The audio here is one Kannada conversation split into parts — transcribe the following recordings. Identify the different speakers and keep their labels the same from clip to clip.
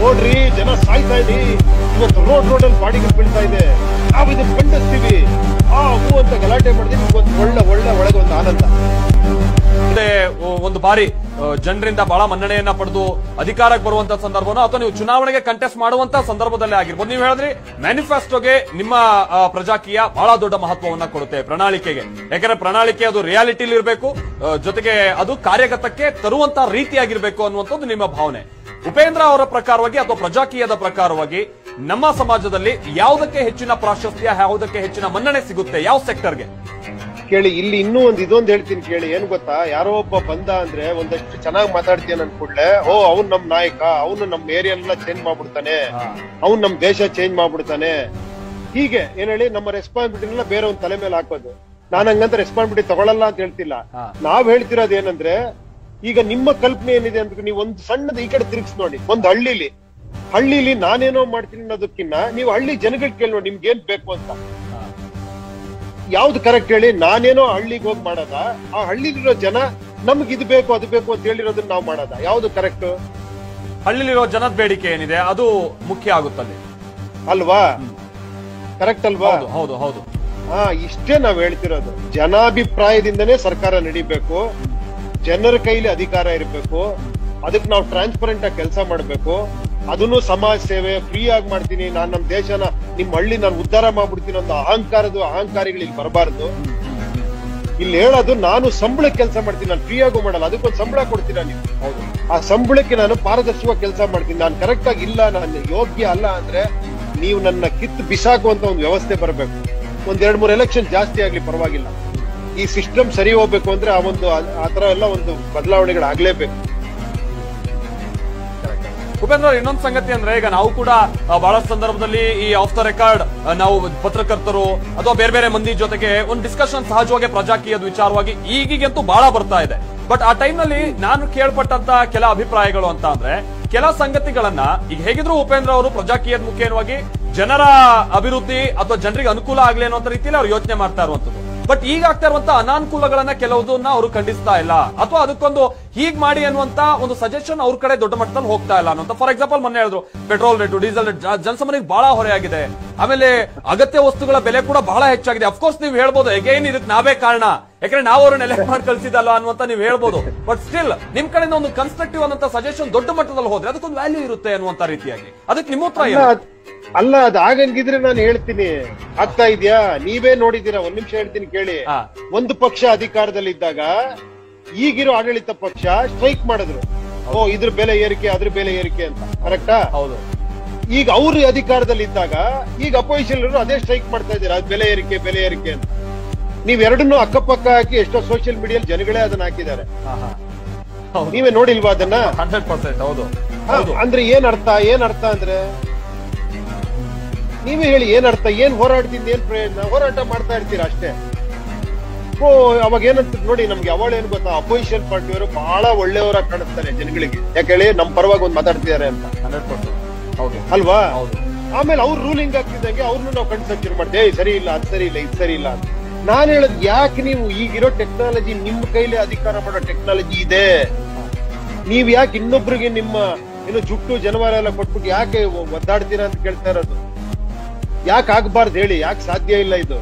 Speaker 1: ನೋಡ್ರಿ ಜನ ಸಾಯ್ತಾ ಇದ್ರಿ ಇವತ್ತು ರೋಡ್ ರೋಡ್ ಅಲ್ಲಿ ಬಾಡಿಗಳು ಬೀಳ್ತಾ ಇದೆ ನಾವು ಇದನ್ನ ಖಂಡಿಸ್ತೀವಿ ಆ ಹೂ ಅಂತ ಗಲಾಟೆ ಮಾಡಿದ್ರೆ ನಿಮ್ಗೆ ಒಂದು ಒಳ್ಳೆ ಒಳ್ಳೆ ಒಳಗೆ ಒಂದು ಆನಂದ
Speaker 2: ಮುಂದೆ ಒ- ಒಂದು ಬಾರಿ ಅ, ಜನರಿಂದ ಬಹಳ ಮನ್ನಣೆಯನ್ನ ಪಡೆದು ಅಧಿಕಾರಕ್ಕೆ ಬರುವಂತ ಸಂದರ್ಭನೋ ಅಥವಾ ನೀವು ಚುನಾವಣೆಗೆ ಕಂಟೆಸ್ಟ್ ಮಾಡುವಂತ ಸಂದರ್ಭದಲ್ಲೇ ಆಗಿರ್ಬೋದು ನೀವು ಹೇಳಿದ್ರಿ ಮ್ಯಾನಿಫೆಸ್ಟೋಗೆ ನಿಮ್ಮ ಆ, ಪ್ರಜಾಕೀಯ ಬಹಳ ದೊಡ್ಡ ಮಹತ್ವವನ್ನ ಕೊಡುತ್ತೆ ಪ್ರಣಾಳಿಕೆಗೆ ಯಾಕಂದ್ರೆ ಪ್ರಣಾಳಿಕೆ ಅದು ರಿಯಾಲಿಟಿಲಿ ಇರಬೇಕು ಜೊತೆಗೆ ಅದು ಕಾರ್ಯಗತಕ್ಕೆ ತರುವಂತ ರೀತಿಯಾಗಿರ್ಬೇಕು ಅನ್ನುವಂಥದ್ದು ನಿಮ್ಮ ಭಾವನೆ ಉಪೇಂದ್ರ ಅವರ ಪ್ರಕಾರವಾಗಿ ಅಥವಾ ಪ್ರಜಾಕೀಯದ ಪ್ರಕಾರವಾಗಿ ನಮ್ಮ ಸಮಾಜದಲ್ಲಿ ಯಾವುದಕ್ಕೆ ಹೆಚ್ಚಿನ ಪ್ರಾಶಸ್ತ್ಯ ಯಾವುದಕ್ಕೆ ಹೆಚ್ಚಿನ ಮನ್ನಣೆ ಸಿಗುತ್ತೆ ಯಾವ ಸೆಕ್ಟರ್ಗೆ
Speaker 1: ಕೇಳಿ ಇಲ್ಲಿ ಇನ್ನೂ ಒಂದ್ ಇದೊಂದು ಹೇಳ್ತೀನಿ ಕೇಳಿ ಏನ್ ಗೊತ್ತಾ ಯಾರೋ ಒಬ್ಬ ಬಂದ ಅಂದ್ರೆ ಒಂದಷ್ಟು ಚೆನ್ನಾಗಿ ಮಾತಾಡ್ತೀಯ ನನ್ ಕೂಡ್ಲೆ ಓ ಅವ್ನ್ ನಮ್ ನಾಯಕ ಅವನು ನಮ್ ಏರಿಯಾ ಚೇಂಜ್ ಮಾಡ್ಬಿಡ್ತಾನೆ ಅವ್ನ್ ನಮ್ ದೇಶ ಚೇಂಜ್ ಮಾಡ್ಬಿಡ್ತಾನೆ ಹೀಗೆ ಏನ್ ಹೇಳಿ ನಮ್ಮ ರೆಸ್ಪಾನ್ಸಿಬಿಲಿಟಿನೆಲ್ಲ ಬೇರೆ ಒಂದ್ ತಲೆ ಮೇಲೆ ಹಾಕೋದು ನಾನ್ ಹಂಗಂತ ರೆಸ್ಪಾನ್ಸಿಬಿಲಿಟಿ ತಗೊಳಲ್ಲ ಅಂತ ಹೇಳ್ತಿಲ್ಲ
Speaker 2: ಹಾ.
Speaker 1: ನಾವ್ ಹೇಳ್ತಿರೋದು ಏನಂದ್ರೆ ಈಗ ನಿಮ್ಮ ಕಲ್ಪನೆ ಏನಿದೆ ಅಂತ ನೀವು ಒಂದ್ ಸಣ್ಣದ ಈ ಕಡೆ ತಿರುಗಿಸ್ ನೋಡಿ ಒಂದ್ ಹಳ್ಳಿಲಿ ಹಳ್ಳಿಲಿ ನಾನೇನೋ ಮಾಡ್ತೀನಿ ಅನ್ನೋದಕ್ಕಿನ್ನ ನೀವು ಹಳ್ಳಿ ಜನಗಳಿಗೆ ಕೇಳಿ ನೋಡಿ ನಿಮ್ಗೆ ಏನ್ ಬೇಕು ಅಂತ ಯಾವ್ದು ಕರೆಕ್ಟ್ ಹೇಳಿ ನಾನೇನೋ ಹಳ್ಳಿಗೆ ಹೋಗಿ ಮಾಡೋದ ಆ ಹಳ್ಳಿಲಿರೋ ಜನ ನಮ್ಗೆ ಇದು ಬೇಕು ಅದು ಬೇಕು ಅಂತ ಹೇಳಿರೋದನ್ನ ನಾವು ಮಾಡೋದ ಯಾವ್ದು ಕರೆಕ್ಟ್
Speaker 2: ಹಳ್ಳಿಲಿರೋ ಜನದ ಬೇಡಿಕೆ ಏನಿದೆ ಅದು ಮುಖ್ಯ ಆಗುತ್ತಲ್ಲಿ
Speaker 1: ಅಲ್ವಾ ಕರೆಕ್ಟ್ ಅಲ್ವಾ
Speaker 2: ಹೌದು ಹೌದು ಹೌದು
Speaker 1: ಹಾ ಇಷ್ಟೇ ನಾವ್ ಹೇಳ್ತಿರೋದು ಜನಾಭಿಪ್ರಾಯದಿಂದನೇ ಸರ್ಕಾರ ನಡಿಬೇಕು ಜನರ ಕೈಲಿ ಅಧಿಕಾರ ಇರಬೇಕು ಅದಕ್ಕೆ ನಾವು ಟ್ರಾನ್ಸ್ಪರೆಂಟ್ ಆಗಿ ಕೆಲಸ ಮಾಡ್ಬೇಕು ಅದನ್ನು ಸಮಾಜ ಸೇವೆ ಫ್ರೀ ಆಗಿ ಮಾಡ್ತೀನಿ ನಾನ್ ನಮ್ ದೇಶನ ನಿಮ್ ಹಳ್ಳಿ ನಾನು ಉದ್ಧಾರ ಮಾಡ್ಬಿಡ್ತೀನಿ ಅಂತ ಅಹಂಕಾರದು ಅಹಂಕಾರಿಗಳು ಇಲ್ಲಿ ಬರಬಾರ್ದು ಇಲ್ಲಿ ಹೇಳೋದು ನಾನು ಸಂಬಳಕ್ಕೆ ಕೆಲಸ ಮಾಡ್ತೀನಿ ನಾನು ಫ್ರೀ ಆಗು ಮಾಡಲ್ಲ ಅದಕ್ಕೊಂದು ಸಂಬಳ ಕೊಡ್ತೀರಾ ನೀವು
Speaker 2: ಹೌದು
Speaker 1: ಆ ಸಂಬಳಕ್ಕೆ ನಾನು ಪಾರದರ್ಶಕವಾಗಿ ಕೆಲಸ ಮಾಡ್ತೀನಿ ನಾನು ಕರೆಕ್ಟ್ ಆಗಿ ಇಲ್ಲ ನಾನು ಯೋಗ್ಯ ಅಲ್ಲ ಅಂದ್ರೆ ನೀವು ನನ್ನ ಕಿತ್ತು ಬಿಸಾಕುವಂತ ಒಂದು ವ್ಯವಸ್ಥೆ ಬರಬೇಕು ಒಂದ್ ಎರಡ್ ಮೂರು ಎಲೆಕ್ಷನ್ ಜಾಸ್ತಿ ಆಗ್ಲಿ ಪರವಾಗಿಲ್ಲ ಈ ಸಿಸ್ಟಮ್ ಸರಿ ಹೋಗ್ಬೇಕು ಅಂದ್ರೆ ಆ ಒಂದು ಆ- ಆ ತರ ಎಲ್ಲ ಒಂದು ಬದಲಾವಣೆಗಳಾಗ್ಲೇಬೇಕು
Speaker 2: ಉಪೇಂದ್ರ ಅವ್ರೆ, ಇನ್ನೊಂದು ಸಂಗತಿ ಅಂದ್ರೆ ಈಗ ನಾವು ಕೂಡ ಆ, ಬಹಳಷ್ಟು ಸಂದರ್ಭದಲ್ಲಿ ಈ ಆಫ್ ದ ರೆಕಾರ್ಡ್ ನಾವು ಪತ್ರಕರ್ತರು ಅಥವಾ ಬೇರೆ ಬೇರೆ ಮಂದಿ ಜೊತೆಗೆ ಒಂದು ಡಿಸ್ಕಷನ್ ಸಹಜವಾಗಿ ಪ್ರಜಾಕೀಯದ ವಿಚಾರವಾಗಿ ಈಗೀಗಂತೂ ಬಹಳ ಬರ್ತಾ ಇದೆ ಬಟ್ ಆ ಟೈಮ್ ನಲ್ಲಿ ನಾನು ಕೇಳ್ಪಟ್ಟಂತ ಕೆಲ ಅಭಿಪ್ರಾಯಗಳು ಅಂತ ಅಂದ್ರೆ ಕೆಲ ಸಂಗತಿಗಳನ್ನ ಈಗ ಹೇಗಿದ್ರು ಉಪೇಂದ್ರ ಅವರು ಪ್ರಜಾಕೀಯದ ಮುಖೇನವಾಗಿ ಜನರ ಅಭಿವೃದ್ಧಿ ಅಥವಾ ಜನರಿಗೆ ಅನುಕೂಲ ಆಗ್ಲಿ ಅನ್ನೋ ರೀತಿಯಲ್ಲಿ ಅವ್ರು ಯೋಚನೆ ಮಾಡ್ತಾ ಇರುವಂತದ್ದು ಬಟ್ ಈಗ ಆಗ್ತಾ ಇರುವಂತ ಅನಾನುಕೂಲಗಳನ್ನ ಕೆಲವುದನ್ನ ಅವರು ಖಂಡಿಸ್ತಾ ಇಲ್ಲ ಅಥವಾ ಅದಕ್ಕೊಂದು ಹೀಗ್ ಮಾಡಿ ಅನ್ನುವಂತ ಒಂದು ಸಜೆಷನ್ ಅವ್ರ ಕಡೆ ದೊಡ್ಡ ಮಟ್ಟದಲ್ಲಿ ಹೋಗ್ತಾ ಇಲ್ಲ ಅನ್ನೋಂತ ಫಾರ್ ಎಕ್ಸಾಂಪಲ್ ಮೊನ್ನೆ ಹೇಳಿದ್ರು ಪೆಟ್ರೋಲ್ ರೇಟು ಡೀಸೆಲ್ ರೇಟ್ ಜನಸಾಮಾನ್ಯರಿಗೆ ಬಹಳ ಹೊರೆ ಆಗಿದೆ ಆಮೇಲೆ ಅಗತ್ಯ ವಸ್ತುಗಳ ಬೆಲೆ ಕೂಡ ಬಹಳ ಹೆಚ್ಚಾಗಿದೆ ಅಫ್ಕೋರ್ಸ್ ನೀವು ಹೇಳ್ಬೋದು ಎಗೈನ್ ಇದಕ್ಕೆ ನಾವೇ ಕಾರಣ ಯಾಕಂದ್ರೆ ನಾವು ಅವ್ರನ್ನ ಎಲೆಕ್ಟ್ ಮಾಡಿ ಕಳ್ಸಿದಲ್ಲ ಅನ್ನುವಂತ ನೀವು ಹೇಳ್ಬೋದು ಬಟ್ ಸ್ಟಿಲ್ ನಿಮ್ ಕಡೆಯಿಂದ ಒಂದು ಕನ್ಸ್ಟ್ರಕ್ಟಿವ್ ಅನ್ನೋ ಸಜೆಷನ್ ದೊಡ್ಡ ಮಟ್ಟದಲ್ಲಿ ಹೋದ್ರೆ ಅದಕ್ಕೊಂದು ವ್ಯಾಲ್ಯೂ ಇರುತ್ತೆ ಅನ್ನುವಂತ ರೀತಿಯಾಗಿ ಅದಕ್ಕೆ ನಿಮ್ಮ ಉತ್ತರ
Speaker 1: ಅಲ್ಲ
Speaker 2: ಏನು
Speaker 1: ಅದ್- ಅಲ್ಲ ಅದ್ ಆಗಂಗಿದ್ರೆ ನಾನು ಹೇಳ್ತೀನಿ ಆಗ್ತಾ ಇದೆಯಾ ನೀವೇ ನೋಡಿದೀರಾ ಒಂದ್ ನಿಮಿಷ ಹೇಳ್ತೀನಿ ಕೇಳಿ
Speaker 2: ಹಾ.
Speaker 1: ಒಂದು ಪಕ್ಷ ಅಧಿಕಾರದಲ್ಲಿದ್ದಾಗ ಈಗಿರೋ ಆಡಳಿತ ಪಕ್ಷ ಸ್ಟ್ರೈಕ್ ಮಾಡಿದ್ರು ಓ ಇದ್ರ ಬೆಲೆ ಏರಿಕೆ ಅದ್ರ ಬೆಲೆ ಏರಿಕೆ ಅಂತ ಕರೆಕ್ಟಾ
Speaker 2: ಹೌದು
Speaker 1: ಈಗ ಅವ್ರು ಅಧಿಕಾರದಲ್ಲಿದ್ದಾಗ ಈಗ ಅಪೋಸಿಷನ್ ಅದೇ ಸ್ಟ್ರೈಕ್ ಮಾಡ್ತಾ ಇದ್ದೀರಾ ಅದ್ ಬೆಲೆ ಏರಿಕೆ ಬೆಲೆ ಏರಿಕೆ ಅಂತ ನೀವ್ ಎರಡನ್ನೂ ಅಕ್ಕಪಕ್ಕ ಹಾಕಿ ಎಷ್ಟೋ ಸೋಷಿಯಲ್ ಮೀಡಿಯಲ್ಲಿ ಜನಗಳೇ ಅದನ್ನ ಹಾಕಿದ್ದಾರೆ
Speaker 2: ಹಾ, ಹಾ. ಹೌದು
Speaker 1: ನೀವೇ ನೋಡಿಲ್ವಾ ಅದನ್ನ
Speaker 2: ಹಂಡ್ರೆಡ್ ಪರ್ಸೆಂಟ್ ಹೌದು
Speaker 1: ಹಾ,
Speaker 2: ಹೌದು
Speaker 1: ಅಂದ್ರೆ ಏನ್ ಅರ್ಥ ಏನ್ ಅರ್ಥ ಅಂದ್ರೆ ನೀವೇ ಹೇಳಿ ಏನ್ ಅರ್ಥ ಏನ್ ಹೋರಾಡ್ತಿದ್ ಏನ್ ಪ್ರಯೋಜನ ಹೋರಾಟ ಮಾಡ್ತಾ ಇರ್ತೀರಾ ಅಷ್ಟೇ ಓ ಅವಾಗ ಏನಂತ ನೋಡಿ ನಮ್ಗೆ ಯಾವಾಗ ಏನ್ ಗೊತ್ತಾ ಅಪೋಸಿಷನ್ ಪಾರ್ಟಿಯವರು ಬಹಳ ಒಳ್ಳೆಯವರಾಗಿ ಕಾಣಿಸ್ತಾರೆ ಜನಗಳಿಗೆ ಯಾಕೆ ಹೇಳಿ ನಮ್ ಪರವಾಗಿ ಒಂದ್ ಮಾತಾಡ್ತಿದ್ದಾರೆ ಅಂತ
Speaker 2: ಹಂಡ್ರೆಡ್ ಪರ್ಸೆಂಟ್ ಹೌದು
Speaker 1: ಅಲ್ವಾ
Speaker 2: ಹೌದು
Speaker 1: ಆಮೇಲೆ ಅವ್ರು ರೂಲಿಂಗ್ ಆಗ್ತಿದ್ದಂಗೆ ಅವ್ರನ್ನ ನಾವು ಕನ್ಸಕ್ ಶುರು ಮಾಡ್ತೇವೆ ಏಯ್ ಸರಿ ಇಲ್ಲ ಅದ್ ಸರಿ ಇಲ್ಲ ಇದು ಸರಿ ಇಲ್ಲ ಅಂತ ನಾನ್ ಹೇಳದ್ ಯಾಕೆ ನೀವು ಈಗಿರೋ ಟೆಕ್ನಾಲಜಿ ನಿಮ್ ಕೈಲಿ ಅಧಿಕಾರ ಮಾಡೋ ಟೆಕ್ನಾಲಜಿ ಇದೆ ನೀವ್ ಯಾಕೆ ಇನ್ನೊಬ್ರಿಗೆ ನಿಮ್ಮ ಏನು ಜುಟ್ಟು ಜನವಾರ ಎಲ್ಲ ಕೊಟ್ಬಿಟ್ಟು ಯಾಕೆ ಒ- ಒದ್ದಾಡ್ತೀರಾ ಅಂತ ಕೇಳ್ತಾ ಇರೋದು ಯಾಕೆ ಆಗ್ಬಾರ್ದು ಹೇಳಿ ಯಾಕೆ ಸಾಧ್ಯ ಇಲ್ಲ ಇದು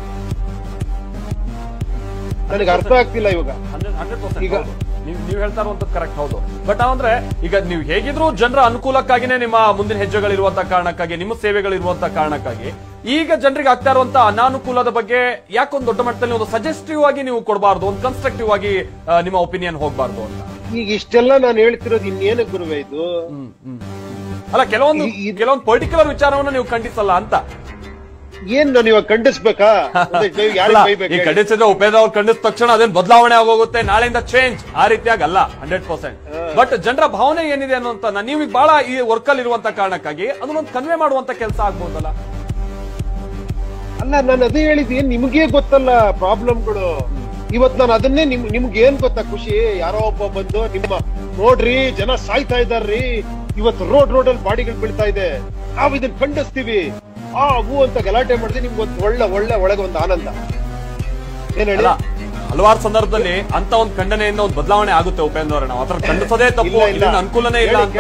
Speaker 1: ನನಗೆ ಅರ್ಥ ಆಗ್ತಿಲ್ಲ ಇವಾಗ
Speaker 2: ಹಂಡ್ರೆಡ್ ಹಂಡ್ರೆಡ್ ಪರ್ಸೆಂಟ್
Speaker 1: ಈಗ-
Speaker 2: ನೀವು ನೀವು ಹೇಳ್ತಾ ಇರುವಂತದ್ದು ಕರೆಕ್ಟ್ ಹೌದು ಬಟ್ ಅಂದ್ರೆ ಈಗ ನೀವು ಹೇಗಿದ್ರು ಜನರ ಅನುಕೂಲಕ್ಕಾಗಿನೇ ನಿಮ್ಮ ಮುಂದಿನ ಹೆಜ್ಜೆಗಳಿರುವಂತ ಕಾರಣಕ್ಕಾಗಿ ನಿಮ್ಮ ಸೇವೆಗಳಿರುವಂತ ಕಾರಣಕ್ಕಾಗಿ ಈಗ ಜನರಿಗೆ ಆಗ್ತಾ ಇರುವಂತ ಅನಾನುಕೂಲದ ಬಗ್ಗೆ ಯಾಕೊಂದು ದೊಡ್ಡ ಮಟ್ಟದಲ್ಲಿ ಒಂದು ಸಜೆಸ್ಟಿವ್ ಆಗಿ ನೀವು ಕೊಡಬಾರ್ದು ಒಂದು ಕನ್ಸ್ಟ್ರಕ್ಟಿವ್ ಆಗಿ ಆ, ನಿಮ್ಮ ಒಪಿನಿಯನ್ ಹೋಗಬಾರ್ದು ಅಂತ
Speaker 1: ಈಗ ಇಷ್ಟೆಲ್ಲ ನಾನು ಹೇಳ್ತಿರೋದು ಇನ್ನೇನಕ್ಕೆ ಗುರುವೆ ಇದು
Speaker 2: ಹ್ಮ್, ಹ್ಮ್. ಅಲ್ಲ ಕೆಲವೊಂದು
Speaker 1: ಈ- ಈ-
Speaker 2: ಕೆಲವೊಂದು ಪರ್ಟಿಕ್ಯುಲರ್ ವಿಚಾರವನ್ನ ನೀವು ಖಂಡಿಸಲ್ಲ ಅಂತ
Speaker 1: ಏನ್ ನಾನು ಇವಾಗ ಖಂಡಿಸ್ಬೇಕಾ ಒಂದಷ್ಟು ದಯವಿಟ್ಟು ಯಾರಿಗೆ
Speaker 2: ಅಲ್ಲ,
Speaker 1: ಬೈಬೇಕು
Speaker 2: ಈ
Speaker 1: ಹೇಳಿ?
Speaker 2: ಖಂಡಿಸಿದ್ರೆ ಉಪೇಂದ್ರ ಅವ್ರು ಖಂಡಿಸಿದ ತಕ್ಷಣ ಅದೇನ್ ಬದಲಾವಣೆ ಆಗೋಗುತ್ತೆ ನಾಳೆಯಿಂದ ಚೇಂಜ್ ಆ ರೀತಿಯಾಗಿ ಅಲ್ಲ ಹಂಡ್ರೆಡ್ ಪರ್ಸೆಂಟ್ ಬಟ್ ಜನರ ಭಾವನೆ ಏನಿದೆ ಅನ್ನೋಂತ ನೀವು ಈಗ ಬಹಳ ಈ ವರ್ಕ್ ಅಲ್ಲಿ ಇರುವಂತ ಕಾರಣಕ್ಕಾಗಿ ಅದನ್ನೊಂದು ಕನ್ವೆ ಮಾಡುವಂತ ಕೆಲಸ ಆಗ್ಬೋದಲ್ಲ
Speaker 1: ಅಲ್ಲ ನಾನು ಅದೇ ಹೇಳಿದ್ ಏನ್ ನಿಮ್ಗೆ ಗೊತ್ತಲ್ಲ ಪ್ರಾಬ್ಲಮ್ಗಳು ಇವತ್ ನಾನು ಅದನ್ನೇ ನಿಮ್ ನಿಮ್ಗೆ ಏನ್ ಗೊತ್ತಾ ಖುಷಿ ಯಾರೋ ಒಬ್ಬ ಬಂದು ನಿಮ್ಮ ನೋಡ್ರಿ ಜನ ಸಾಯ್ತಾ ಇದಾರ್ರಿ ಇವತ್ತು ರೋಡ್ ರೋಡ್ ಅಲ್ಲಿ ಬಾಡಿಗಳು ಬೀಳ್ತಾ ಇದೆ ನಾವ್ ಇದನ್ನ ಖಂಡಿಸ್ತೀವಿ ಆ ಹೂ ಅಂತ ಗಲಾಟೆ ಮಾಡಿದ್ರೆ ನಿಮ್ಗೆ ಒಂದು ಒಳ್ಳೆ ಒಳ್ಳೆ ಒಳಗೆ ಒಂದು ಆನಂದ ಏನ್ ಹೇಳಿ
Speaker 2: ಅಲ್ಲ ಹಲವಾರು ಸಂದರ್ಭದಲ್ಲಿ ಅಂತ ಒಂದು ಖಂಡನೆಯಿಂದ ಒಂದು ಬದಲಾವಣೆ ಆಗುತ್ತೆ ಉಪೇಂದ್ರ ಅವರೇ ನಾವು ಆತರ ಖಂಡಿಸೋದೇ ತಪ್ಪು
Speaker 1: ಇಲ್ಲ, ಇಲ್ಲ.
Speaker 2: ಇದರಿಂದ ಅನುಕೂಲನೇ ಇಲ್ಲ
Speaker 1: ಕೇಳಿ,
Speaker 2: ಅಂತಲ್ಲ
Speaker 1: ಕೇಳಿ.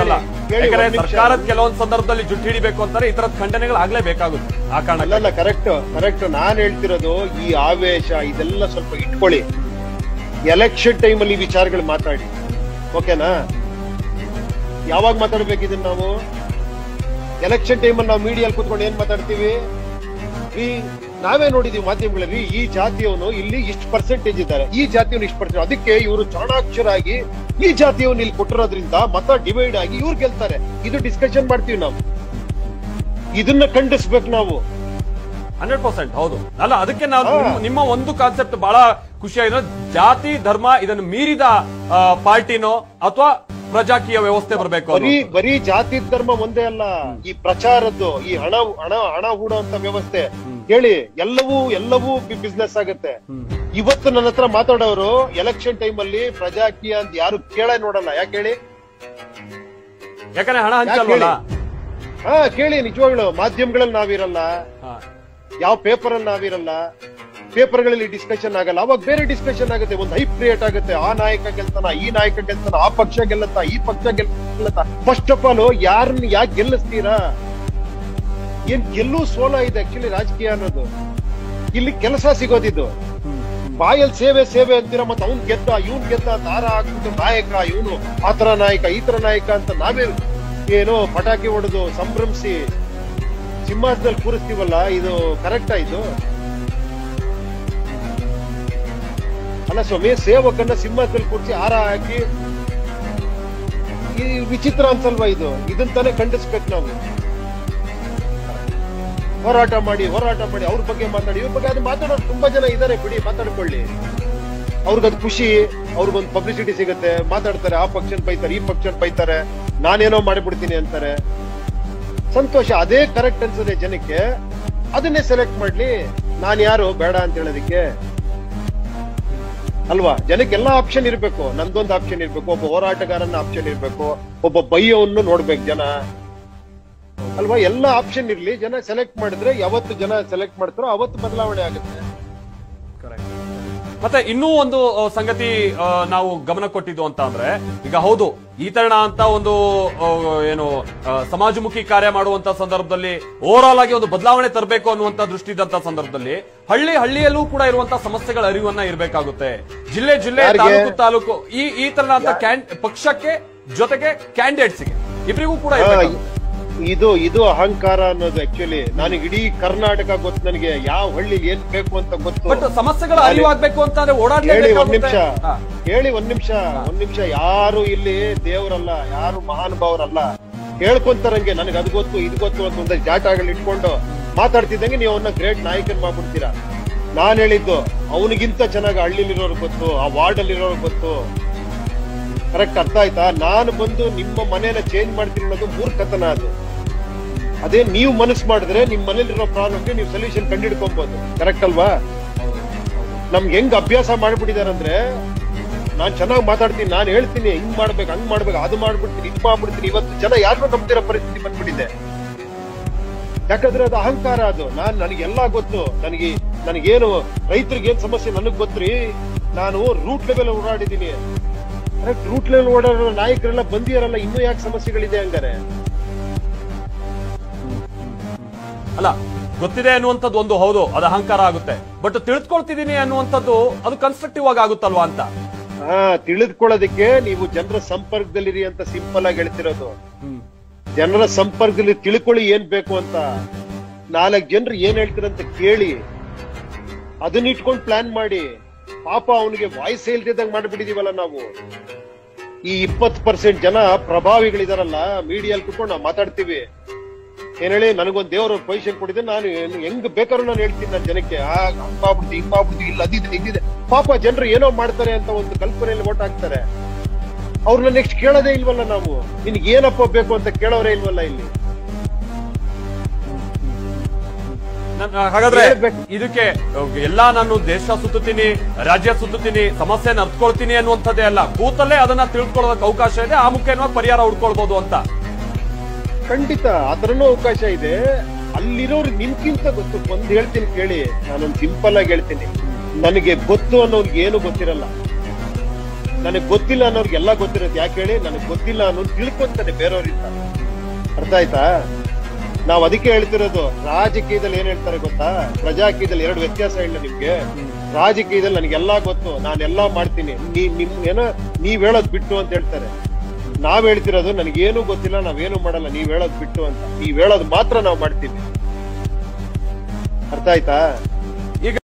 Speaker 1: ಕೇಳಿ,
Speaker 2: ಯಾಕಂದ್ರೆ
Speaker 1: ಒಂದ್ ನಿಮಿಷ.
Speaker 2: ಸರ್ಕಾರದ ಕೆಲವೊಂದು ಸಂದರ್ಭದಲ್ಲಿ ಜುಟ್ಟು ಹಿಡಿಬೇಕು ಅಂತಾರೆ ಈ ತರದ ಖಂಡನೆಗಳು ಆಗ್ಲೇಬೇಕಾಗುತ್ತೆ ಆ ಕಾರಣ
Speaker 1: ಅಲ್ಲಲ್ಲ ಕರೆಕ್ಟ್ ಕರೆಕ್ಟ್ ನಾನ್ ಹೇಳ್ತಿರೋದು ಈ ಆವೇಶ ಇದೆಲ್ಲ ಸ್ವಲ್ಪ ಇಟ್ಕೊಳ್ಳಿ ಎಲೆಕ್ಷನ್ ಟೈಮಲ್ಲಿ ಈ ವಿಚಾರಗಳು ಮಾತಾಡಿ ಓಕೆನಾ ಯಾವಾಗ ಮಾತಾಡ್ಬೇಕು ಇದನ್ನ ನಾವು ಎಲೆಕ್ಷನ್ ಟೈಮಲ್ಲಿ ನಾವು ಮೀಡಿಯಲ್ಲಿ ಕೂತ್ಕೊಂಡು ಏನ್ ಮಾತಾಡ್ತೀವಿ ಈ ನಾವೇ ನೋಡಿದೀವಿ ಮಾಧ್ಯಮಗಳಲ್ಲಿ ಈ ಜಾತಿಯವನು ಇಲ್ಲಿ ಇಷ್ಟು ಪರ್ಸೆಂಟೇಜ್ ಇದ್ದಾರೆ ಈ ಜಾತಿಯವನು ಇಷ್ಟು ಪರ್ಸೆಂಟ್ ಅದಕ್ಕೆ ಇವರು ಚಾಣಾಕ್ಷರಾಗಿ ಈ ಜಾತಿಯವನು ಇಲ್ಲಿ ಕೊಟ್ಟಿರೋದ್ರಿಂದ ಮತ ಡಿವೈಡ್ ಆಗಿ ಇವ್ರು ಗೆಲ್ತಾರೆ ಇದು ಡಿಸ್ಕಷನ್ ಮಾಡ್ತೀವಿ ನಾವು ಇದನ್ನ ಖಂಡಿಸ್ಬೇಕು ನಾವು
Speaker 2: ಹಂಡ್ರೆಡ್ ಪರ್ಸೆಂಟ್ ಹೌದು ಅಲ್ಲ ಅದಕ್ಕೆ ನಾವು
Speaker 1: ಹಾ.
Speaker 2: ನಿಮ್ಮ- ನಿಮ್ಮ ಒಂದು ಕಾನ್ಸೆಪ್ಟ್ ಬಹಳ ಖುಷಿಯಾಗಿದೆ ಜಾತಿ ಧರ್ಮ ಇದನ್ನು ಮೀರಿದ ಆ, ಪಾರ್ಟಿನೋ ಅಥವಾ ಪ್ರಜಾಕೀಯ ವ್ಯವಸ್ಥೆ ಬರಬೇಕು
Speaker 1: ಬರೀ ಬರೀ ಜಾತಿ ಧರ್ಮ ಒಂದೇ ಅಲ್ಲ ಈ ಪ್ರಚಾರದ್ದು ಈ ಹಣ ಹಣ ಹಣ ಹೂಡುವಂತ ವ್ಯವಸ್ಥೆ ಹೇಳಿ ಎಲ್ಲವೂ ಎಲ್ಲವೂ ಬಿಸ್ನೆಸ್ ಆಗುತ್ತೆ ಇವತ್ತು ನನ್ನ ಹತ್ರ ಮಾತಾಡೋರು ಎಲೆಕ್ಷನ್ ಟೈಮ್ ಅಲ್ಲಿ ಪ್ರಜಾಕೀಯ ಅಂತ ಯಾರು ಕೇಳ ನೋಡಲ್ಲ ಯಾಕೆ ಹೇಳಿ
Speaker 2: ಯಾಕಂದ್ರೆ ಹಣ
Speaker 1: ಯಾಕೆ
Speaker 2: ಹಂಚಲ್ವಲ್ಲ
Speaker 1: ಹೇಳಿ ಹಾ ಕೇಳಿ ನಿಜವಾಗ್ಲು ಮಾಧ್ಯಮಗಳಲ್ಲಿ ನಾವಿರಲ್ಲ
Speaker 2: ಹಾ.
Speaker 1: ಯಾವ ಪೇಪರ್ ಅಲ್ಲಿ ನಾವಿರಲ್ಲ ಪೇಪರ್ಗಳಲ್ಲಿ ಡಿಸ್ಕಷನ್ ಆಗಲ್ಲ ಅವಾಗ ಬೇರೆ ಡಿಸ್ಕಷನ್ ಆಗುತ್ತೆ ಒಂದು ಹೈಪ್ ಕ್ರಿಯೇಟ್ ಆಗುತ್ತೆ ಆ ನಾಯಕ ಗೆಲ್ತಾನ ಈ ನಾಯಕ ಗೆಲ್ತಾನ ಆ ಪಕ್ಷ ಗೆಲ್ಲತ್ತ ಈ ಪಕ್ಷ ಗೆಲ್ಲತ್ತ ಫಸ್ಟ್ ಆಫ್ ಆಲ್ ಯಾರನ್ನ ಯಾಕೆ ಗೆಲ್ಲಿಸ್ತೀರಾ ಏನ್ ಗೆಲ್ಲು ಸೋಲ ಇದೆ ಆಕ್ಚುಲಿ ರಾಜಕೀಯ ಅನ್ನೋದು ಇಲ್ಲಿ ಕೆಲಸ ಸಿಗೋದಿದ್ದು ಬಾಯಲ್ಲಿ ಸೇವೆ ಸೇವೆ ಅಂತೀರ ಮತ್ತೆ ಅವ್ನ್ ಗೆದ್ದ ಇವ್ನ್ ಗೆದ್ದ ದಾರ ಹಾಕ್ಬಿಟ್ಟು ನಾಯಕ ಇವನು ಆತರ ನಾಯಕ ಈ ತರ ನಾಯಕ ಅಂತ ನಾವೇ ಏನೋ ಪಟಾಕಿ ಹೊಡೆದು ಸಂಭ್ರಮಿಸಿ ಸಿಂಹಾಸನದಲ್ಲಿ ಕೂರಿಸ್ತೀವಲ್ಲ ಇದು ಕರೆಕ್ಟಾ ಇದು ಅಲ್ಲ ಸ್ವಾಮಿ ಸೇವಕನ್ನ ಸಿಂಹಾಸನದಲ್ಲಿ ಕೂರಿಸಿ ಹಾರ ಹಾಕಿ ಈ ವಿಚಿತ್ರ ಅನ್ಸಲ್ವಾ ಇದು ಇದನ್ನ ತಾನೇ ಖಂಡಿಸ್ಬೇಕು ನಾವು ಹೋರಾಟ ಮಾಡಿ ಹೋರಾಟ ಮಾಡಿ ಅವ್ರ ಬಗ್ಗೆ ಮಾತಾಡಿ ಇವ್ರ ಬಗ್ಗೆ ಅದು ಮಾತಾಡೋರು ತುಂಬಾ ಜನ ಇದಾರೆ ಬಿಡಿ ಮಾತಾಡ್ಕೊಳ್ಳಿ ಅವ್ರಿಗದು ಖುಷಿ ಅವ್ರಿಗೊಂದು ಪಬ್ಲಿಸಿಟಿ ಸಿಗುತ್ತೆ ಮಾತಾಡ್ತಾರೆ ಆ ಪಕ್ಷನ್ ಬೈತಾರೆ ಈ ಪಕ್ಷನ್ ಬೈತಾರೆ ನಾನೇನೋ ಮಾಡಿಬಿಡ್ತೀನಿ ಅಂತಾರೆ ಸಂತೋಷ ಅದೇ ಕರೆಕ್ಟ್ ಅನ್ಸದೆ ಜನಕ್ಕೆ ಅದನ್ನೇ ಸೆಲೆಕ್ಟ್ ಮಾಡ್ಲಿ ನಾನ್ ಯಾರು ಬೇಡ ಅಂತ ಹೇಳೋದಕ್ಕೆ ಅಲ್ವಾ ಜನಕ್ಕೆ ಎಲ್ಲಾ ಆಪ್ಷನ್ ಇರ್ಬೇಕು ನಂದೊಂದು ಆಪ್ಷನ್ ಇರ್ಬೇಕು ಒಬ್ಬ ಹೋರಾಟಗಾರನ ಆಪ್ಷನ್ ಇರ್ಬೇಕು ಒಬ್ಬ ಬೈಯವನ್ನು ನೋಡ್ಬೇಕು ಜನ ಅಲ್ವಾ ಎಲ್ಲ ಆಪ್ಷನ್ ಇರ್ಲಿ ಜನ ಸೆಲೆಕ್ಟ್ ಮಾಡಿದ್ರೆ ಯಾವತ್ತು ಜನ ಸೆಲೆಕ್ಟ್ ಮಾಡ್ತಾರೋ ಅವತ್ತು ಬದಲಾವಣೆ ಆಗುತ್ತೆ
Speaker 2: ಮತ್ತೆ ಇನ್ನೂ ಒಂದು ಆ, ಸಂಗತಿ ಆ, ನಾವು ಗಮನ ಕೊಟ್ಟಿದ್ದು ಅಂತ ಅಂದ್ರೆ ಈಗ ಹೌದು ಈ ತರಣ ಅಂತ ಒಂದು ಆ, ಏನು ಆ, ಸಮಾಜಮುಖಿ ಕಾರ್ಯ ಮಾಡುವಂತ ಸಂದರ್ಭದಲ್ಲಿ ಓವರ್ ಆಲ್ ಆಗಿ ಒಂದು ಬದಲಾವಣೆ ತರಬೇಕು ಅನ್ನುವಂತ ದೃಷ್ಟಿ ಇದ್ದಂತ ಸಂದರ್ಭದಲ್ಲಿ ಹಳ್ಳಿ ಹಳ್ಳಿಯಲ್ಲೂ ಕೂಡ ಇರುವಂತಹ ಸಮಸ್ಯೆಗಳ ಅರಿವನ್ನ ಇರಬೇಕಾಗುತ್ತೆ ಜಿಲ್ಲೆ ಜಿಲ್ಲೆ
Speaker 1: ಯಾರಿಗೆ?
Speaker 2: ತಾಲೂಕು ತಾಲೂಕು ಈ ಈ ತರನಾದ ಕ್ಯಾನ್ ಪಕ್ಷಕ್ಕೆ ಜೊತೆಗೆ ಕ್ಯಾಂಡಿಡೇಟ್ಸ್ಗೆ ಇಬ್ಬರಿಗೂ ಕೂಡ
Speaker 1: ಆ,
Speaker 2: ಇರ್ಬೇಕಾಗುತ್ತೆ.
Speaker 1: ಇದು ಇದು ಅಹಂಕಾರ ಅನ್ನೋದು ಆಕ್ಚುಲಿ ನನಗೆ ಇಡೀ ಕರ್ನಾಟಕ ಗೊತ್ತು ನನಗೆ ಯಾವ ಹಳ್ಳಿಗೆ ಏನ್ ಬೇಕು ಅಂತ ಗೊತ್ತು
Speaker 2: ಬಟ್ ಸಮಸ್ಯೆಗಳ ಅರಿವಾಗ್ಬೇಕು ಅಂತಂದ್ರೆ
Speaker 1: ಹೇಳಿ ಒಂದ್ ನಿಮಿಷ
Speaker 2: ಓಡಾಡ್ಲೇಬೇಕಾಗುತ್ತೆ ಹಾ.
Speaker 1: ಹೇಳಿ ಒಂದ್ ನಿಮಿಷ ಒಂದ್ ನಿಮಿಷ ಯಾರು ಇಲ್ಲಿ ದೇವರಲ್ಲ ಯಾರು ಮಹಾನುಭಾವರಲ್ಲ ಹೇಳ್ಕೊಂತಾರಂಗೆ ನನಗೆ ಅದು ಗೊತ್ತು ಇದು ಗೊತ್ತು ಅಂತ ಒಂದಷ್ಟು ಜಾಟಗಳು ಇಟ್ಕೊಂಡು ಮಾತಾಡ್ತಿದ್ದಂಗೆ ನೀವು ಅವನ್ನ ಗ್ರೇಟ್ ನಾಯಕನ್ ಮಾಡ್ಬಿಡ್ತೀರಾ ನಾನ್ ಹೇಳಿದ್ದು ಅವನಿಗಿಂತ ಚೆನ್ನಾಗಿ ಹಳ್ಳಿಲಿರೋರು ಗೊತ್ತು ಆ ವಾರ್ಡ್ ಅಲ್ಲಿರೋರು ಗೊತ್ತು ಕರೆಕ್ಟ್ ಅರ್ಥ ಆಯ್ತಾ ನಾನು ಬಂದು ನಿಮ್ಮ ಮನೇನ ಚೇಂಜ್ ಮಾಡ್ತೀನಿ ಅನ್ನೋದು ಮೂರ್ಖತನ ಅದು ಅದೇ ನೀವು ಮನಸ್ಸು ಮಾಡಿದ್ರೆ ನಿಮ್ ಮನೇಲಿರೋ ಪ್ರಾಬ್ಲಮ್ಗೆ ನೀವು ಸೊಲ್ಯೂಷನ್ ಕಂಡಿಡ್ಕೊಬಹುದು ಕರೆಕ್ಟ್ ಅಲ್ವಾ ನಮ್ಗೆ ಹೆಂಗ್ ಅಭ್ಯಾಸ ಮಾಡ್ಬಿಟ್ಟಿದಾರಂದ್ರೆ ನಾನ್ ಚೆನ್ನಾಗಿ ಮಾತಾಡ್ತೀನಿ ನಾನು ಹೇಳ್ತೀನಿ ಹಿಂಗ್ ಮಾಡ್ಬೇಕು ಹಂಗ್ ಮಾಡ್ಬೇಕು ಅದು ಮಾಡ್ಬಿಡ್ತೀನಿ ಇದು ಮಾಡ್ಬಿಡ್ತೀನಿ ಇವತ್ತು ಜನ ಯಾರು ನಂಬ್ತಿರೋ ಪರಿಸ್ಥಿತಿ ಬಂದ್ಬಿಟ್ಟಿದೆ ಯಾಕಂದ್ರೆ ಅದು ಅಹಂಕಾರ ಅದು ನಾನ್ ನನಗೆಲ್ಲ ಗೊತ್ತು ನನಗೆ ನನಗೇನು ರೈತರಿಗೆ ಏನ್ ಸಮಸ್ಯೆ ನನಗ್ ಗೊತ್ತ್ರಿ ನಾನು ರೂಟ್ ಲೆವೆಲ್ ಓಡಾಡಿದೀನಿ ಕರೆಕ್ಟ್ ರೂಟ್ ಲೆವೆಲ್ ಓಡಾಡೋ ನಾಯಕರೆಲ್ಲ ಬಂದಿಯಾರಲ್ಲ ಇನ್ನೂ ಯಾಕೆ ಸಮಸ್ಯೆಗಳಿದೆ ಹಂಗಾರೆ
Speaker 2: ಅಲ್ಲ ಗೊತ್ತಿದೆ ಅನ್ನುವಂಥದ್ದು ಒಂದು ಹೌದು ಅದು ಅಹಂಕಾರ ಆಗುತ್ತೆ ಬಟ್ ತಿಳಿದುಕೊಳ್ತಿದ್ದೀನಿ ಅನ್ನುವಂಥದ್ದು ಅದು ಕನ್ಸ್ಟ್ರಕ್ಟಿವ್ ಆಗಿ ಆಗುತ್ತಲ್ವಾ ಅಂತ
Speaker 1: ಹಾ ತಿಳಿದುಕೊಳ್ಳೋದಕ್ಕೆ ನೀವು ಜನರ ಸಂಪರ್ಕದಲ್ಲಿರಿ ಅಂತ ಸಿಂಪಲ್ ಆಗಿ ಹೇಳ್ತಿರೋದು ಜನರ ಸಂಪರ್ಕದಲ್ಲಿ ತಿಳ್ಕೊಳ್ಳಿ ಏನ್ ಬೇಕು ಅಂತ ನಾಲ್ಕು ಜನರು ಏನ್ ಹೇಳ್ತಾರಂತ ಕೇಳಿ ಅದನ್ನ ಇಟ್ಕೊಂಡು ಪ್ಲಾನ್ ಮಾಡಿ ಪಾಪ ಅವನಿಗೆ ವಾಯ್ಸ್ ಇಲ್ದಿದ್ದಂಗ್ ಮಾಡ್ಬಿಟ್ಟಿದೀವಲ್ಲ ನಾವು ಈ ಇಪ್ಪತ್ ಪರ್ಸೆಂಟ್ ಜನ ಪ್ರಭಾವಿಗಳಿದಾರಲ್ಲ ಮೀಡಿಯಲ್ಲಿ ಕುತ್ಕೊಂಡು ನಾವು ಮಾತಾಡ್ತೀವಿ ಏನ್ ಹೇಳಿ ನನಗೊಂದ್ ದೇವ್ರ ಪೊಸಿಷನ್ ಕೊಟ್ಟಿದ್ದೆ ನಾನು ಏನ್- ಹೆಂಗ್ ಬೇಕಾದ್ರೂ ನಾನು ಹೇಳ್ತೀನಿ ನನ್ನ ಜನಕ್ಕೆ ಆ ಹಂಗಾಗ್ಬಿಡ್ತಿ ಹಿಂಗಾಗ್ಬಿಡ್ತಿ ಇಲ್ಲ ಅದಿದೆ ಇದಿದೆ ಪಾಪ ಜನರು ಏನೋ ಮಾಡ್ತಾರೆ ಅಂತ ಒಂದು ಕಲ್ಪನೆಯಲ್ಲಿ ಓಟ್ ಹಾಕ್ತಾರೆ ಅವ್ರನ್ನ ನೆಕ್ಸ್ಟ್ ಕೇಳೋದೇ ಇಲ್ವಲ್ಲ ನಾವು ನಿನ್ಗೆ ಏನಪ್ಪ ಬೇಕು ಅಂತ ಕೇಳೋರೇ ಇಲ್ವಲ್ಲ ಇಲ್ಲಿ
Speaker 2: ನನ್- ಹಾಗಾದ್ರೆ
Speaker 1: ಹೇಳ್ಬೇಕು.
Speaker 2: ಇದಕ್ಕೆ ಎಲ್ಲಾ ನಾನು ದೇಶ ಸುತ್ತುತ್ತೀನಿ ರಾಜ್ಯ ಸುತ್ತುತ್ತೀನಿ ಸಮಸ್ಯೆನ ಅರ್ತ್ಕೊಳ್ತೀನಿ ಅನ್ನುವಂಥದ್ದೇ ಅಲ್ಲ ಕೂತಲ್ಲೇ ಅದನ್ನ ತಿಳ್ಕೊಳ್ಳೋದಕ್ಕೆ ಅವಕಾಶ ಇದೆ ಆ ಮುಖೇನವಾಗಿ ಪರಿಹಾರ ಹುಡ್ಕೊಳ್ಬಹುದು ಅಂತ
Speaker 1: ಖಂಡಿತ ಆತರನೂ ಅವಕಾಶ ಇದೆ ಅಲ್ಲಿರೋರು ನಿಮ್ಗಿಂತ ಗೊತ್ತು ಒಂದ್ ಹೇಳ್ತೀನಿ ಕೇಳಿ ನಾನೊಂದ್ ಸಿಂಪಲ್ ಆಗಿ ಹೇಳ್ತೀನಿ ನನಗೆ ಗೊತ್ತು ಅನ್ನೋರ್ಗೆ ಏನು ಗೊತ್ತಿರಲ್ಲ ನನಗ್ ಗೊತ್ತಿಲ್ಲ ಅನ್ನೋರ್ಗೆ ಎಲ್ಲ ಗೊತ್ತಿರೋದು ಯಾಕೆ ಹೇಳಿ ನನಗ್ ಗೊತ್ತಿಲ್ಲ ಅನ್ನೋದು ತಿಳ್ಕೊಂತಾನೆ ಬೇರೆಯವರಿಂದ ಅರ್ಥ ಆಯ್ತಾ ನಾವ್ ಅದಕ್ಕೆ ಹೇಳ್ತಿರೋದು ರಾಜಕೀಯದಲ್ಲಿ ಏನ್ ಹೇಳ್ತಾರೆ ಗೊತ್ತಾ ಪ್ರಜಾಕೀಯದಲ್ಲಿ ಎರಡು ವ್ಯತ್ಯಾಸ ಇಲ್ಲ ನಿಮ್ಗೆ ರಾಜಕೀಯದಲ್ಲಿ ನನಗೆಲ್ಲಾ ಗೊತ್ತು ನಾನೆಲ್ಲಾ ಮಾಡ್ತೀನಿ ನೀ ನಿಮ್ ಏನೋ ನೀವ್ ಹೇಳೋದ್ ಬಿಟ್ಟು ಅಂತ ಹೇಳ್ತಾರೆ ನಾವ್ ಹೇಳ್ತಿರೋದು ನನಗೇನು ಗೊತ್ತಿಲ್ಲ ನಾವೇನು ಮಾಡಲ್ಲ ನೀವ್ ಹೇಳೋದ್ ಬಿಟ್ಟು ಅಂತ ನೀವ್ ಹೇಳೋದ್ ಮಾತ್ರ ನಾವ್ ಮಾಡ್ತೀವಿ ಅರ್ಥ ಆಯ್ತಾ